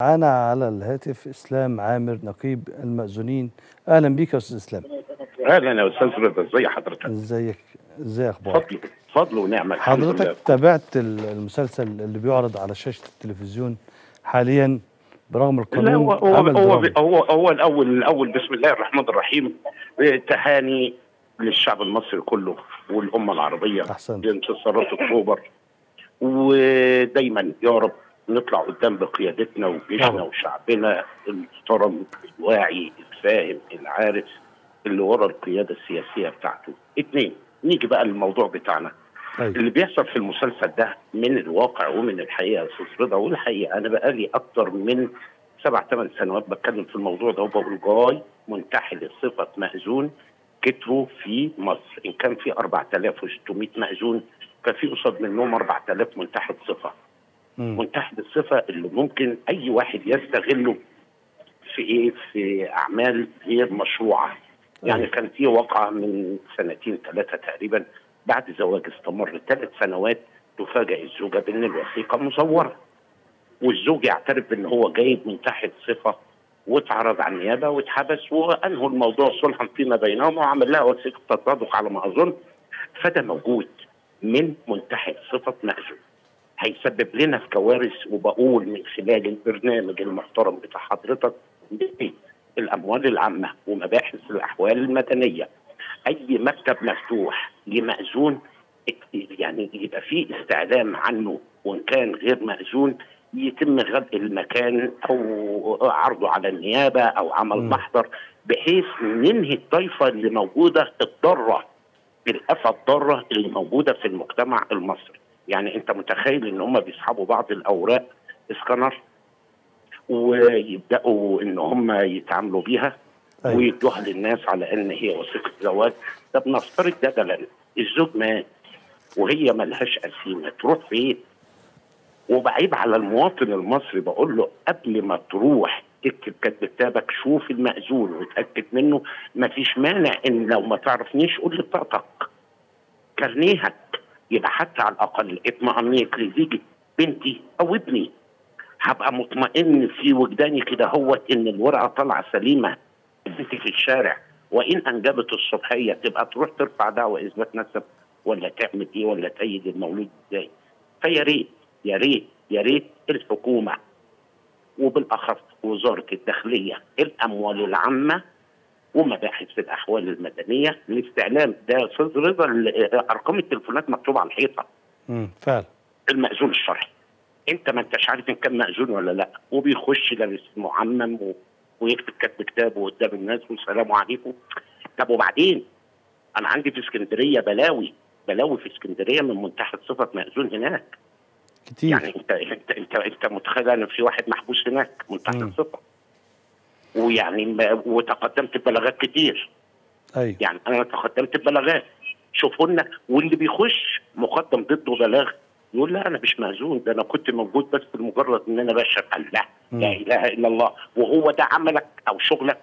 معانا على الهاتف اسلام عامر نقيب المأذونين اهلا بيك يا استاذ اسلام اهلا يا استاذ رضا ازي حضرتك ازيك ازاي اخبارك فضل فضل ونعمه الحمد حضرتك لله. تابعت ال- المسلسل اللي بيعرض على شاشة التلفزيون حاليا برغم لا القانون هو هو عمل هو, درامي. هو هو الاول الاول بسم الله الرحمن الرحيم آه، تهاني للشعب المصري كله والامه العربيه أحسنت. بانتصارات اكتوبر ودايما يا رب نطلع قدام بقيادتنا وجيشنا طبعا. وشعبنا المحترم الواعي الفاهم العارف اللي ورا القياده السياسيه بتاعته. اثنين نيجي بقى للموضوع بتاعنا. أيوة. اللي بيحصل في المسلسل ده من الواقع ومن الحقيقه يا استاذ رضا والحقيقه انا بقالي اكتر من سبع ثمان سنوات بتكلم في الموضوع ده وبقول جاي منتحل صفه مأذون كتروا في مصر ان كان في 4600 مأذون ففي قصاد منهم 4000 منتحل صفه مم. منتحل الصفه اللي ممكن اي واحد يستغله في ايه في اعمال غير مشروعه يعني أيوة. كان في واقعه من سنتين ثلاثه تقريبا بعد زواج استمر ثلاث سنوات تفاجئ الزوجه بان الوثيقه مزوره والزوج يعترف بان هو جايب منتحل صفه واتعرض على النيابه واتحبس وانهوا الموضوع صلحا فيما بينهم وعمل لها وثيقه تصادق على ما اظن فده موجود من منتحل صفه مأذون هيسبب لنا في كوارث وبقول من خلال البرنامج المحترم بتاع حضرتك الاموال العامه ومباحث الاحوال المدنيه اي مكتب مفتوح لمأذون يعني يبقى فيه استعلام عنه وان كان غير مأذون يتم غلق المكان او عرضه على النيابه او عمل مم. محضر بحيث ننهي الطائفه اللي موجوده الضاره بالافه الضاره اللي موجوده في المجتمع المصري يعني انت متخيل ان هم بيسحبوا بعض الاوراق اسكانر ويبداوا ان هم يتعاملوا بيها أيوة. ويدوها للناس على ان هي وثيقه زواج طب نفترض جدلا الزوج مات وهي ملهاش قسيمه تروح فين؟ وبعيب على المواطن المصري بقول له قبل ما تروح تكتب كتب كتابك شوف المأذون وتأكد منه مفيش مانع ان لو ما تعرفنيش قول لي بطاقتك كارنيهك يبقى حتى على الاقل اطمئنيت لزيجة بنتي او ابني هبقى مطمئن في وجداني كده هو ان الورقه طالعه سليمه بنتي في الشارع وان انجبت الصبحيه تبقى تروح ترفع دعوه اثبات نسب ولا تعمل ايه ولا تأيد المولود ازاي فيا ريت يا ريت يا ريت الحكومه وبالاخص وزاره الداخليه الاموال العامه ومباحث الاحوال المدنيه الاستعلام ده استاذ رضا ال- ارقام التليفونات مكتوبه على الحيطه مم. فعلا المأذون الشرعي انت ما انتش عارف ان كان مأذون ولا لا وبيخش لابس معمم و... ويكتب كتب كتابه قدام الناس والسلام عليكم طب وبعدين انا عندي في اسكندريه بلاوي بلاوي في اسكندريه من منتحل صفه مأذون هناك كتير يعني انت انت انت انت متخيل ان في واحد محبوس هناك منتحل مم. صفه ويعني ما- وتقدمت ببلاغات كتير ايوه يعني انا تقدمت ببلاغات شوفوا لنا واللي بيخش مقدم ضده بلاغ يقول لا انا مش مأذون ده انا كنت موجود بس لمجرد ان انا بشهد قال لا مم. لا اله الا الله وهو ده عملك او شغلك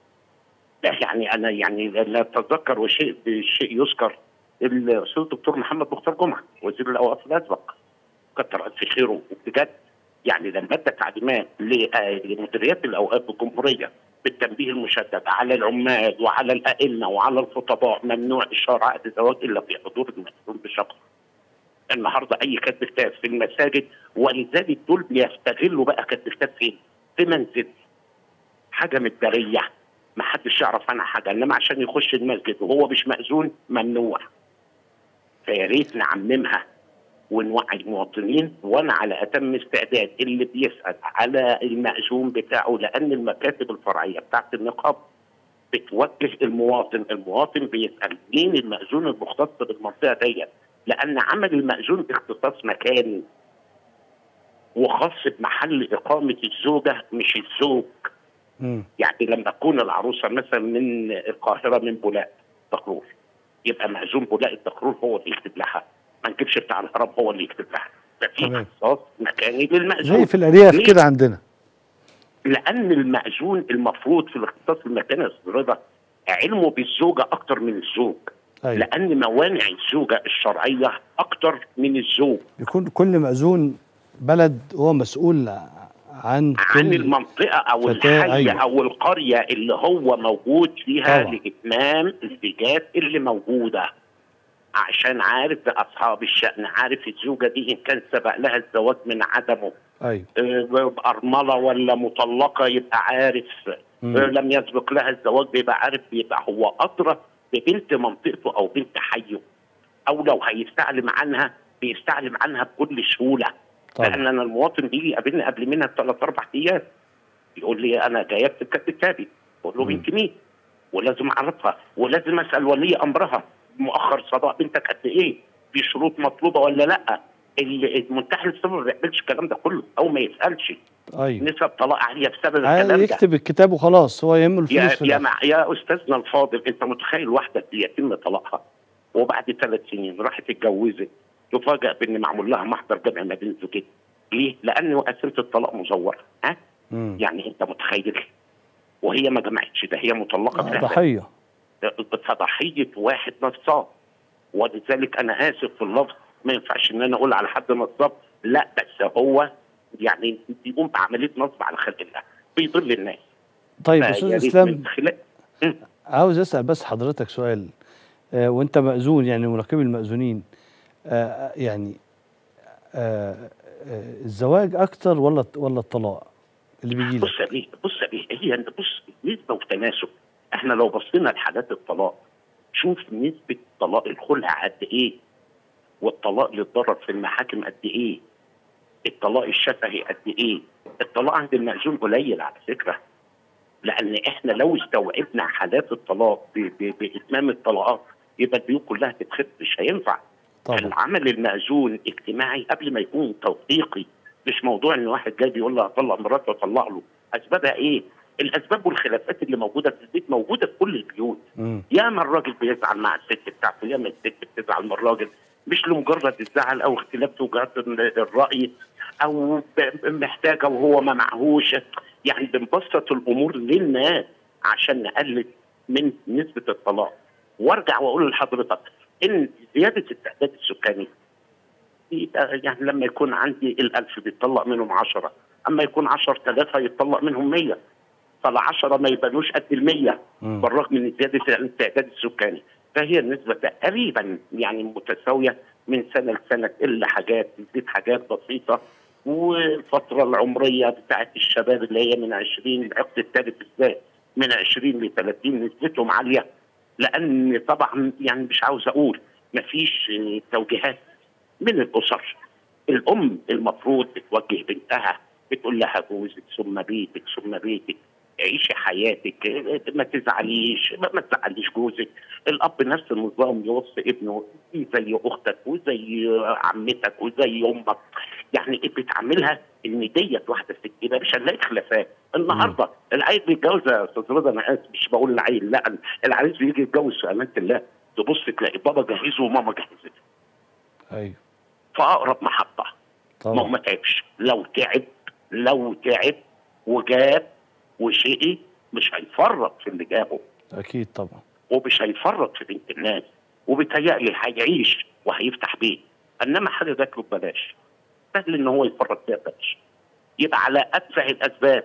لا يعني انا يعني لا اتذكر وشيء بشيء يذكر الاستاذ الدكتور محمد مختار جمعه وزير الاوقاف الاسبق كتر الف خيره بجد يعني لما ادى تعليمات ل- آه، لمديريات الاوقاف بالجمهوريه بالتنبيه المشدد على العمال وعلى الائمه وعلى الخطباء ممنوع اشهار عقد زواج الا في حضور المسؤول بشخص. النهارده اي كتب كتاب في المساجد ولذلك دول بيستغلوا بقى كتب كتاب فين؟ في منزل حاجه متداريه ما حدش يعرف عنها حاجه انما عشان يخش المسجد وهو مش مأذون ممنوع. فيا ريت نعممها ونوعي المواطنين وانا على اتم استعداد اللي بيسال على المأذون بتاعه لان المكاتب الفرعيه بتاعت النقاب بتوجه المواطن، المواطن بيسال مين المأذون المختص بالمنطقه ديت؟ لان عمل المأذون اختصاص مكاني وخاص بمحل اقامه الزوجه مش الزوج مم. يعني لما تكون العروسه مثلا من القاهره من بولاق دكرور يبقى مأذون بولاق الدكرور هو اللي يكتب لها ما نجيبش بتاع الهرم هو اللي يكتب لها ففي تمام. اختصاص مكاني للمأذون زي في الارياف ليه؟ كده عندنا لان المأذون المفروض في الاختصاص المكاني يا أستاذ رضا علمه بالزوجه اكتر من الزوج ايوه لان موانع الزوجه الشرعيه اكتر من الزوج يكون كل مأذون بلد هو مسؤول عن عن كل المنطقه او فتاة، الحي أيوة. او القريه اللي هو موجود فيها طبعا. لاتمام الزيجات اللي موجوده عشان عارف باصحاب الشان عارف الزوجه دي ان كان سبق لها الزواج من عدمه ايوه آه، ارمله ولا مطلقه يبقى عارف مم. آه، لم يسبق لها الزواج بيبقى عارف بيبقى هو ادرى ببنت منطقته او بنت حيه او لو هيستعلم عنها بيستعلم عنها بكل سهوله طبعا لان انا المواطن بيجي يقابلني قبل منها بثلاث اربع ايام يقول لي انا جايه بتكتب كتابي اقول له مم. بنت مين؟ ولازم اعرفها ولازم اسال ولي امرها مؤخر صداق بنتك قد ايه؟ في شروط مطلوبه ولا لا؟ ال- المنتحل السبب ما بيعملش الكلام ده كله او ما يسالش ايوه نسب طلاق عاليه بسبب عايز الكلام ده يكتب الكتاب وخلاص هو يهمه الفلوس يا في يا, الآخر. مع يا استاذنا الفاضل انت متخيل واحده يتم طلاقها وبعد ثلاث سنين راحت اتجوزت تفاجأ بان معمول لها محضر جمع ما بين زوجين ليه؟ لان اسئله الطلاق مزوره ها؟ مم. يعني انت متخيل وهي ما جمعتش ده هي مطلقه آه، فعلا ضحيه فضحيه واحد نصاب ولذلك انا اسف في اللفظ ما ينفعش ان انا اقول على حد نصاب لا بس هو يعني بيقوم بعمليه نصب على خلق الله بيضل الناس طيب فيا استاذ ريت اسلام من خلال مم. عاوز اسال بس حضرتك سؤال آه وانت مأذون يعني مناقب المأذونين آه يعني آه آه الزواج اكتر ولا ولا الطلاق اللي بيجي لك بص يا بيه بص يا بيه هي بص نسبه وتناسب احنا لو بصينا لحالات الطلاق شوف نسبه طلاق الخلع قد ايه والطلاق للضرر في المحاكم قد ايه الطلاق الشفهي قد ايه الطلاق عند المأذون قليل على فكره لان احنا لو استوعبنا حالات الطلاق ب- ب- باتمام الطلاقات يبقى البيوت كلها تتخف مش هينفع طبعا العمل المأذون اجتماعي قبل ما يكون توثيقي مش موضوع ان واحد جاي بيقول له هطلق مراته واطلق له اسبابها ايه؟ الاسباب والخلافات اللي موجوده في البيت موجوده في كل البيوت مم. ياما الراجل بيزعل مع الست بتاعته ياما الست بتزعل من الراجل مش لمجرد الزعل او اختلاف في وجهات ال- الراي او ب- محتاجه وهو ما معهوش يعني بنبسط الامور للناس عشان نقلل من نسبه الطلاق وارجع واقول لحضرتك ان زياده التعداد السكاني يبقى يعني لما يكون عندي الألف بيتطلق منهم عشرة أما يكون عشر تلاف هيتطلق منهم مية فالعشرة ما يبانوش قد المية مم. بالرغم من زيادة التعداد السكاني فهي النسبة تقريبا يعني متساوية من سنة لسنة تقل حاجات تزيد حاجات بسيطة والفترة العمرية بتاعت الشباب اللي هي من 20 العقد الثالث بالذات من 20 ل 30 نسبتهم عالية لأن طبعا يعني مش عاوز أقول مفيش آه، توجيهات من الاسر الام المفروض بتوجه بنتها بتقول لها جوزك ثم بيتك ثم بيتك عيشي حياتك ما تزعليش ما ما تزعليش جوزك الاب نفس النظام يوصي ابنه زي اختك وزي عمتك وزي امك يعني بتعملها ان ديت واحده ست يبقى مش هنلاقي خلافات النهارده العيل بيتجوز يا استاذ رضا انا اسف مش بقول العيل لا العريس بيجي يتجوز في امانه الله تبص تلاقي بابا جهزه وماما جهزته ايوه في اقرب محطه ما هو طبعا ما تعبش لو تعب لو تعب وجاب وشقي مش هيفرط في اللي جابه اكيد طبعا ومش هيفرط في بنت الناس وبيتهيألي هيعيش وهيفتح بيت انما حاجه جات له ببلاش سهل ان هو يفرط فيها ببلاش يبقى على اتفه الاسباب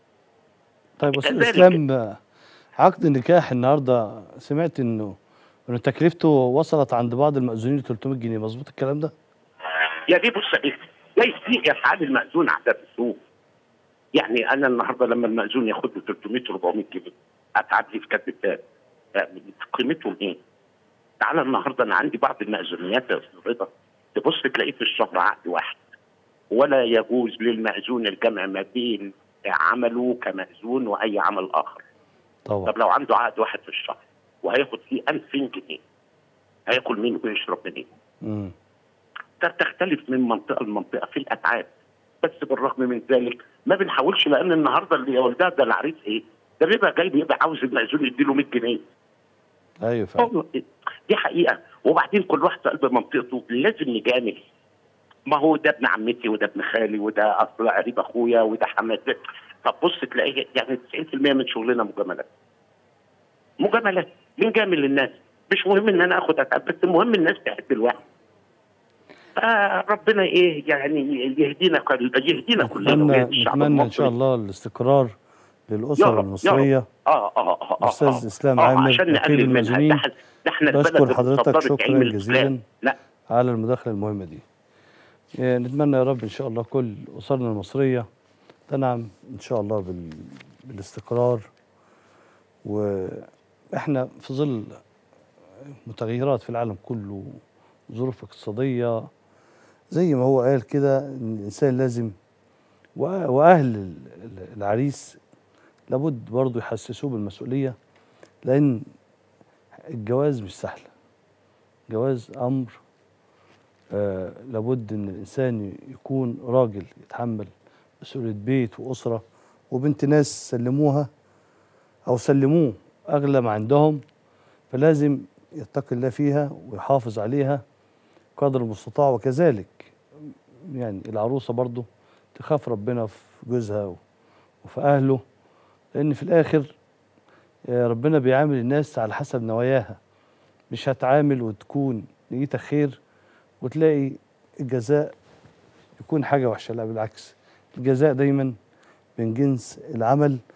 طيب استاذ كذلك. اسلام آه، عقد النكاح النهارده سمعت انه انه تكلفته وصلت عند بعض المأذونين ل 300 جنيه مظبوط الكلام ده؟ يا دي بص ايه جاي دي افعال المأذون عادة في السوق يعني انا النهارده لما المأذون ياخد له 300 400 جنيه اتعب لي في كتب الكتاب آه، قيمتهم ايه؟ تعالى النهارده انا عندي بعض المأذونيات يا استاذ رضا تبص تلاقيه في الشهر عقد واحد ولا يجوز للمأذون الجمع ما بين عمله كمأذون واي عمل اخر طبعا طب لو عنده عقد واحد في الشهر وهياخد فيه 2000 جنيه هياكل منه ويشرب منين؟ مم. ده تختلف من منطقه لمنطقه في الاتعاب بس بالرغم من ذلك ما بنحاولش لان النهارده اللي يولدها ده العريس ايه؟ ده بيبقى جاي بيبقى عاوز المأذون يديله 100 جنيه ايوه فعلا والله دي حقيقه وبعدين كل واحد في قلب منطقته لازم نجامل ما هو ده ابن عمتي وده ابن خالي وده اصل قريب اخويا وده حماتي طب بص تلاقيه يعني 90% من شغلنا مجاملات مجاملات بنجامل الناس مش مهم ان انا اخد اتعب بس المهم الناس تحب الواحد آه ربنا ايه يعني يهدينا كل- يهدينا كلنا نتمنى ويهدي الشعب نتمنى ان المصري شاء الله الاستقرار يا للاسر رب، يا رب. المصريه اه اه اه اه أستاذ آه. إسلام آه عامر، عشان وكيل نقلل منها المسؤولين. ده, إحنا- ده احنا البلد بشكر اللي حضرتك مصدرة شكرا علم جزيلا الإسلام. لا على المداخله المهمه دي إيه، نتمنى يا رب ان شاء الله كل اسرنا المصريه تنعم ان شاء الله بال... بالاستقرار واحنا في ظل متغيرات في العالم كله ظروف اقتصاديه زي ما هو قال كده ان الانسان لازم وأ- واهل ال- ال- العريس لابد برضه يحسسوه بالمسؤوليه لان الجواز مش سهل جواز امر آه لابد ان الانسان يكون راجل يتحمل مسؤوليه بيت واسره وبنت ناس سلموها او سلموه اغلى ما عندهم فلازم يتقي الله فيها ويحافظ عليها قدر المستطاع وكذلك يعني العروسه برضه تخاف ربنا في جوزها و- وفي اهله لان في الاخر آه، ربنا بيعامل الناس على حسب نواياها مش هتعامل وتكون نيتك خير وتلاقي الجزاء يكون حاجة وحشة لا بالعكس الجزاء دايما من جنس العمل